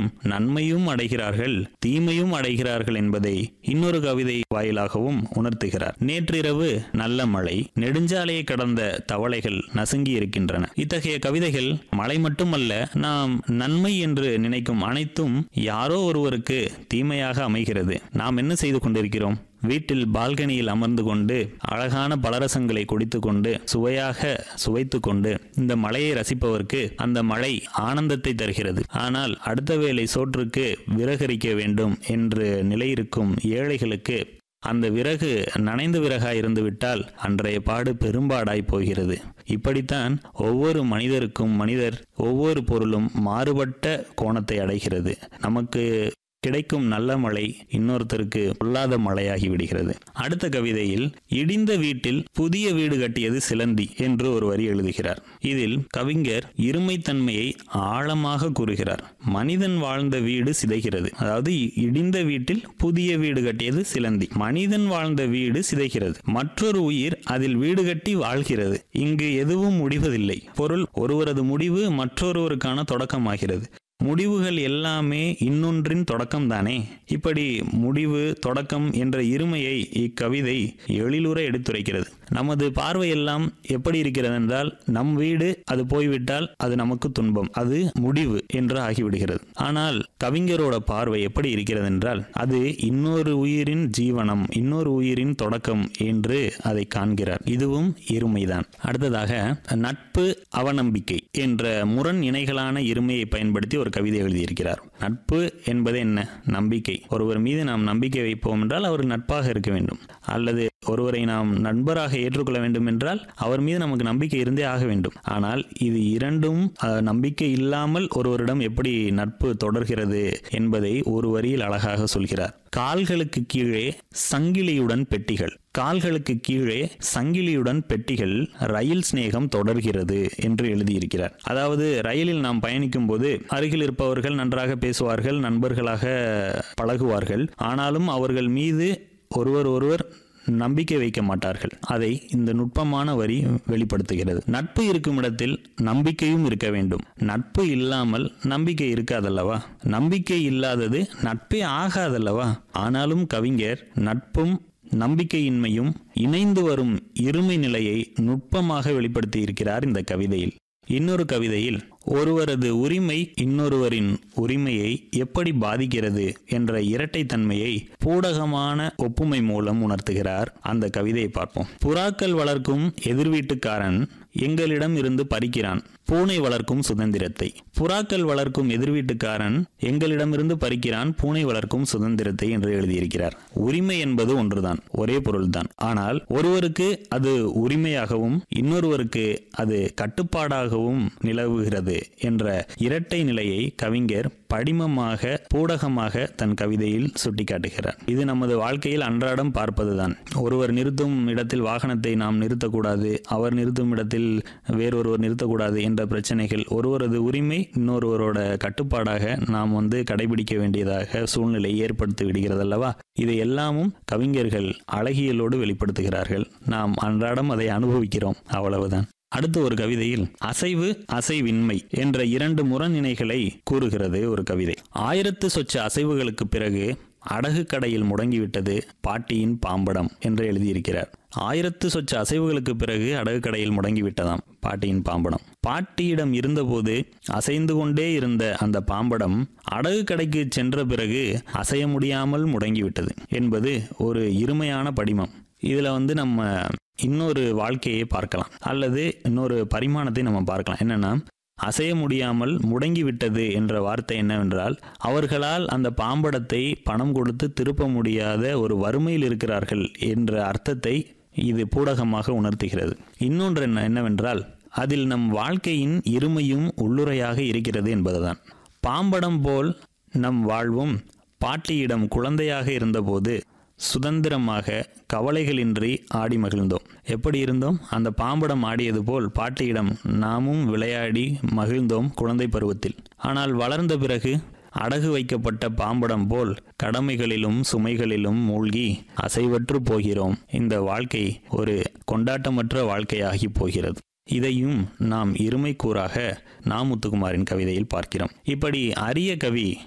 நன்மையும் அடைகிறார்கள் தீமையும் அடைகிறார்கள் என்பதை இன்னொரு கவிதை வாயிலாகவும் உணர்த்துகிறார் நேற்றிரவு நல்ல மழை நெடுஞ்சாலையை கடந்த தவளைகள் நசுங்கி இருக்கின்றன இத்தகைய கவிதைகள் மழை மட்டுமல்ல நாம் நன்மை என்று நினைக்கும் அனைத்தும் யாரோ ஒருவருக்கு தீமையாக அமைகிறது நாம் என்ன செய்து கொண்டிருக்கிறோம் வீட்டில் பால்கனியில் அமர்ந்து கொண்டு அழகான பலரசங்களை குடித்து கொண்டு சுவையாக சுவைத்து கொண்டு இந்த மழையை ரசிப்பவருக்கு அந்த மழை ஆனந்தத்தை தருகிறது ஆனால் அடுத்த வேளை சோற்றுக்கு விறகரிக்க வேண்டும் என்று நிலையிருக்கும் ஏழைகளுக்கு அந்த விறகு நனைந்த விறகாய் இருந்துவிட்டால் அன்றைய பாடு பெரும்பாடாய் போகிறது இப்படித்தான் ஒவ்வொரு மனிதருக்கும் மனிதர் ஒவ்வொரு பொருளும் மாறுபட்ட கோணத்தை அடைகிறது நமக்கு கிடைக்கும் நல்ல மழை இன்னொருத்தருக்கு பொல்லாத மழையாகி விடுகிறது அடுத்த கவிதையில் இடிந்த வீட்டில் புதிய வீடு கட்டியது சிலந்தி என்று ஒரு வரி எழுதுகிறார் இதில் கவிஞர் இருமைத்தன்மையை ஆழமாக கூறுகிறார் மனிதன் வாழ்ந்த வீடு சிதைகிறது அதாவது இடிந்த வீட்டில் புதிய வீடு கட்டியது சிலந்தி மனிதன் வாழ்ந்த வீடு சிதைகிறது மற்றொரு உயிர் அதில் வீடு கட்டி வாழ்கிறது இங்கு எதுவும் முடிவதில்லை பொருள் ஒருவரது முடிவு மற்றொருவருக்கான தொடக்கமாகிறது முடிவுகள் எல்லாமே இன்னொன்றின் தொடக்கம் தானே இப்படி முடிவு தொடக்கம் என்ற இருமையை இக்கவிதை எழிலுற எடுத்துரைக்கிறது நமது பார்வையெல்லாம் எப்படி இருக்கிறது என்றால் நம் வீடு அது போய்விட்டால் அது நமக்கு துன்பம் அது முடிவு என்று ஆகிவிடுகிறது ஆனால் கவிஞரோட பார்வை எப்படி இருக்கிறது என்றால் அது இன்னொரு உயிரின் ஜீவனம் இன்னொரு உயிரின் தொடக்கம் என்று அதை காண்கிறார் இதுவும் இருமைதான் அடுத்ததாக நட்பு அவநம்பிக்கை என்ற முரண் இணைகளான இருமையை பயன்படுத்தி ஒரு கவிதை எழுதியிருக்கிறார் நட்பு என்பது என்ன நம்பிக்கை ஒருவர் மீது நாம் நம்பிக்கை வைப்போம் என்றால் அவர் நட்பாக இருக்க வேண்டும் அல்லது ஒருவரை நாம் நண்பராக ஏற்றுக்கொள்ள வேண்டும் என்றால் அவர் மீது நமக்கு நம்பிக்கை இருந்தே ஆக வேண்டும் ஆனால் இது இரண்டும் அஹ், நம்பிக்கை இல்லாமல் ஒருவரிடம் எப்படி நட்பு தொடர்கிறது என்பதை ஒரு வரியில் அழகாக சொல்கிறார் கால்களுக்கு கீழே சங்கிலியுடன் பெட்டிகள் கால்களுக்கு கீழே சங்கிலியுடன் பெட்டிகள் ரயில் சிநேகம் தொடர்கிறது என்று எழுதியிருக்கிறார் அதாவது ரயிலில் நாம் பயணிக்கும் போது அருகில் இருப்பவர்கள் நன்றாக பேசுவார்கள் நண்பர்களாக பழகுவார்கள் ஆனாலும் அவர்கள் மீது ஒருவர் ஒருவர் நம்பிக்கை வைக்க மாட்டார்கள் அதை இந்த நுட்பமான வரி வெளிப்படுத்துகிறது நட்பு இருக்கும் இடத்தில் நம்பிக்கையும் இருக்க வேண்டும் நட்பு இல்லாமல் நம்பிக்கை இருக்காதல்லவா நம்பிக்கை இல்லாதது நட்பே ஆகாதல்லவா ஆனாலும் கவிஞர் நட்பும் நம்பிக்கையின்மையும் இணைந்து வரும் இருமை நிலையை நுட்பமாக வெளிப்படுத்தி இருக்கிறார் இந்த கவிதையில் இன்னொரு கவிதையில் ஒருவரது உரிமை இன்னொருவரின் உரிமையை எப்படி பாதிக்கிறது என்ற இரட்டைத்தன்மையை பூடகமான ஒப்புமை மூலம் உணர்த்துகிறார் அந்த கவிதையை பார்ப்போம் புறாக்கள் வளர்க்கும் எதிர் வீட்டுக்காரன் எங்களிடம் இருந்து பறிக்கிறான் பூனை வளர்க்கும் சுதந்திரத்தை புறாக்கள் வளர்க்கும் எதிர் வீட்டுக்காரன் எங்களிடமிருந்து பறிக்கிறான் பூனை வளர்க்கும் சுதந்திரத்தை என்று எழுதியிருக்கிறார் உரிமை என்பது ஒன்றுதான் ஒரே பொருள்தான் ஆனால் ஒருவருக்கு அது உரிமையாகவும் இன்னொருவருக்கு அது கட்டுப்பாடாகவும் நிலவுகிறது என்ற இரட்டை நிலையை கவிஞர் படிமமாக பூடகமாக தன் கவிதையில் சுட்டிக்காட்டுகிறார் இது நமது வாழ்க்கையில் அன்றாடம் பார்ப்பதுதான் ஒருவர் நிறுத்தும் இடத்தில் வாகனத்தை நாம் நிறுத்தக்கூடாது அவர் நிறுத்தும் இடத்தில் வேறொருவர் நிறுத்தக்கூடாது என்ற பிரச்சனைகள் ஒருவரது உரிமை இன்னொருவரோட கட்டுப்பாடாக நாம் வந்து கடைபிடிக்க வேண்டியதாக சூழ்நிலை ஏற்படுத்தி விடுகிறது அல்லவா இதை எல்லாமும் கவிஞர்கள் அழகியலோடு வெளிப்படுத்துகிறார்கள் நாம் அன்றாடம் அதை அனுபவிக்கிறோம் அவ்வளவுதான் அடுத்த ஒரு கவிதையில் அசைவு அசைவின்மை என்ற இரண்டு முரணினைகளை கூறுகிறது ஒரு கவிதை ஆயிரத்து சொச்ச அசைவுகளுக்கு பிறகு அடகு கடையில் முடங்கிவிட்டது பாட்டியின் பாம்படம் என்று எழுதியிருக்கிறார் ஆயிரத்து சொச்ச அசைவுகளுக்கு பிறகு அடகு கடையில் முடங்கிவிட்டதாம் பாட்டியின் பாம்படம் பாட்டியிடம் இருந்தபோது அசைந்து கொண்டே இருந்த அந்த பாம்படம் அடகு கடைக்கு சென்ற பிறகு அசைய முடியாமல் முடங்கிவிட்டது என்பது ஒரு இருமையான படிமம் இதில் வந்து நம்ம இன்னொரு வாழ்க்கையை பார்க்கலாம் அல்லது இன்னொரு பரிமாணத்தை நம்ம பார்க்கலாம் என்னன்னா அசைய முடியாமல் முடங்கிவிட்டது என்ற வார்த்தை என்னவென்றால் அவர்களால் அந்த பாம்படத்தை பணம் கொடுத்து திருப்ப முடியாத ஒரு வறுமையில் இருக்கிறார்கள் என்ற அர்த்தத்தை இது பூடகமாக உணர்த்துகிறது இன்னொன்று என்ன என்னவென்றால் அதில் நம் வாழ்க்கையின் இருமையும் உள்ளுரையாக இருக்கிறது என்பதுதான் பாம்படம் போல் நம் வாழ்வும் பாட்டியிடம் குழந்தையாக இருந்தபோது சுதந்திரமாக கவலைகளின்றி ஆடி மகிழ்ந்தோம் எப்படி இருந்தோம் அந்த பாம்படம் ஆடியது போல் பாட்டியிடம் நாமும் விளையாடி மகிழ்ந்தோம் குழந்தை பருவத்தில் ஆனால் வளர்ந்த பிறகு அடகு வைக்கப்பட்ட பாம்படம் போல் கடமைகளிலும் சுமைகளிலும் மூழ்கி அசைவற்று போகிறோம் இந்த வாழ்க்கை ஒரு கொண்டாட்டமற்ற வாழ்க்கையாகி போகிறது இதையும் நாம் இருமை கூறாக நாமுத்துக்குமாரின் கவிதையில் பார்க்கிறோம் இப்படி அரிய கவி